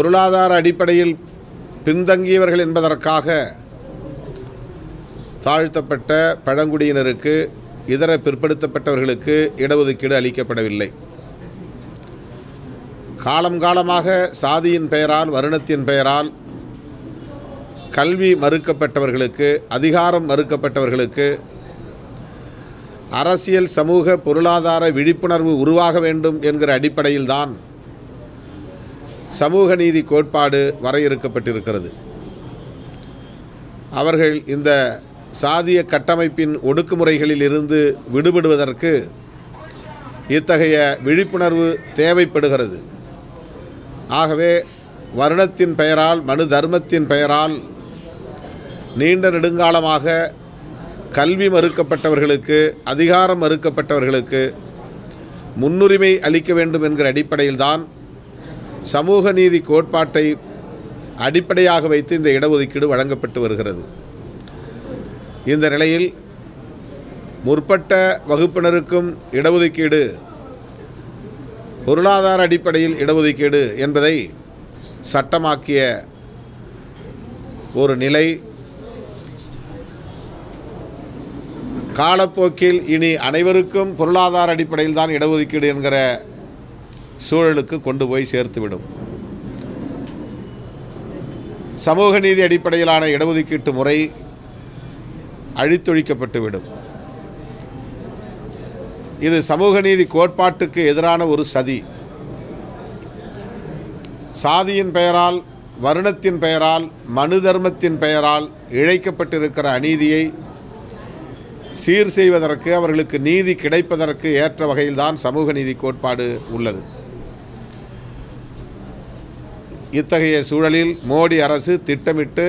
பொருளாதார அடிப்படையில் பின்தங்கியவர்கள் என்பதற்காக தாழ்த்தப்பட்ட பழங்குடியினருக்கு இதர பிற்படுத்தப்பட்டவர்களுக்கு இடஒதுக்கீடு அளிக்கப்படவில்லை காலம் காலமாக சாதியின் பெயரால் வருணத்தின் பெயரால் கல்வி மறுக்கப்பட்டவர்களுக்கு அதிகாரம் மறுக்கப்பட்டவர்களுக்கு அரசியல் சமூக பொருளாதார விழிப்புணர்வு உருவாக வேண்டும் என்கிற அடிப்படையில்தான் சமூக நீதி கோட்பாடு வரையறுக்கப்பட்டிருக்கிறது அவர்கள் இந்த சாதிய கட்டமைப்பின் ஒடுக்குமுறைகளில் இருந்து விடுபடுவதற்கு இத்தகைய விழிப்புணர்வு தேவைப்படுகிறது ஆகவே வருணத்தின் பெயரால் மனு தர்மத்தின் பெயரால் நீண்ட நெடுங்காலமாக கல்வி மறுக்கப்பட்டவர்களுக்கு அதிகாரம் மறுக்கப்பட்டவர்களுக்கு முன்னுரிமை அளிக்க வேண்டும் என்கிற அடிப்படையில்தான் சமூக நீதி கோட்பாட்டை அடிப்படையாக வைத்து இந்த இடஒதுக்கீடு வழங்கப்பட்டு வருகிறது இந்த நிலையில் முற்பட்ட வகுப்பினருக்கும் இடஒதுக்கீடு பொருளாதார அடிப்படையில் இடஒதுக்கீடு என்பதை சட்டமாக்கிய ஒரு நிலை காலப்போக்கில் இனி அனைவருக்கும் பொருளாதார அடிப்படையில் தான் இடஒதுக்கீடு என்கிற சூழலுக்கு கொண்டு போய் சேர்த்துவிடும் சமூக நீதி அடிப்படையிலான இடஒதுக்கீட்டு முறை அழித்தொழிக்கப்பட்டுவிடும் இது சமூக நீதி கோட்பாட்டுக்கு எதிரான ஒரு சதி சாதியின் பெயரால் வருணத்தின் பெயரால் மனு தர்மத்தின் பெயரால் இழைக்கப்பட்டிருக்கிற அநீதியை சீர் செய்வதற்கு அவர்களுக்கு நீதி கிடைப்பதற்கு ஏற்ற வகையில்தான் சமூக நீதி கோட்பாடு உள்ளது இத்தகைய சூழலில் மோடி அரசு திட்டமிட்டு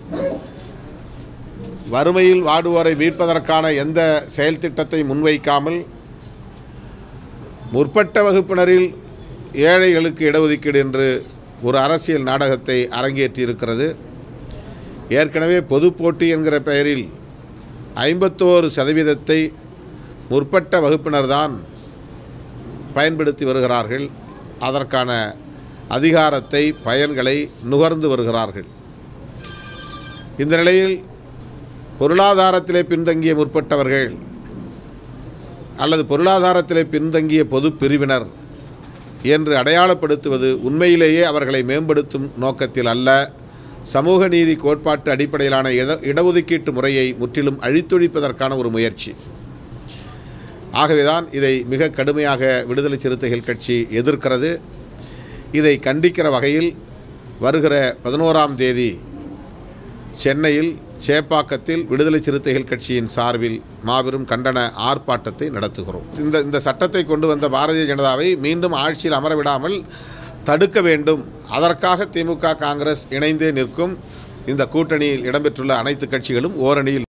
வறுமையில் வாடுவோரை மீட்பதற்கான எந்த செயல் திட்டத்தை முன்வைக்காமல் முற்பட்ட வகுப்பினரில் ஏழைகளுக்கு இடஒதுக்கீடு என்று ஒரு அரசியல் நாடகத்தை அரங்கேற்றியிருக்கிறது ஏற்கனவே பொது போட்டி என்கிற பெயரில் ஐம்பத்தோரு சதவீதத்தை முற்பட்ட வகுப்பினர்தான் பயன்படுத்தி வருகிறார்கள் அதற்கான அதிகாரத்தை பயன்களை நுகர்ந்து வருகிறார்கள் இந்த நிலையில் பொருளாதாரத்திலே பின்தங்கிய முற்பட்டவர்கள் அல்லது பொருளாதாரத்திலே பின்தங்கிய பொது பிரிவினர் என்று அடையாளப்படுத்துவது உண்மையிலேயே அவர்களை மேம்படுத்தும் நோக்கத்தில் அல்ல சமூக நீதி கோட்பாட்டு அடிப்படையிலான இட இடஒதுக்கீட்டு முறையை முற்றிலும் அழித்தொழிப்பதற்கான ஒரு முயற்சி ஆகவேதான் இதை மிக கடுமையாக விடுதலை சிறுத்தைகள் கட்சி எதிர்க்கிறது இதை கண்டிக்கிற வகையில் வருகிற பதினோராம் தேதி சென்னையில் சேப்பாக்கத்தில் விடுதலை சிறுத்தைகள் கட்சியின் சார்பில் மாபெரும் கண்டன ஆர்ப்பாட்டத்தை நடத்துகிறோம் இந்த இந்த சட்டத்தை கொண்டு வந்த பாரதிய ஜனதாவை மீண்டும் ஆட்சியில் அமர விடாமல் தடுக்க வேண்டும் அதற்காக திமுக காங்கிரஸ் இணைந்தே நிற்கும் இந்த கூட்டணியில் இடம்பெற்றுள்ள அனைத்து கட்சிகளும் ஓரணியில்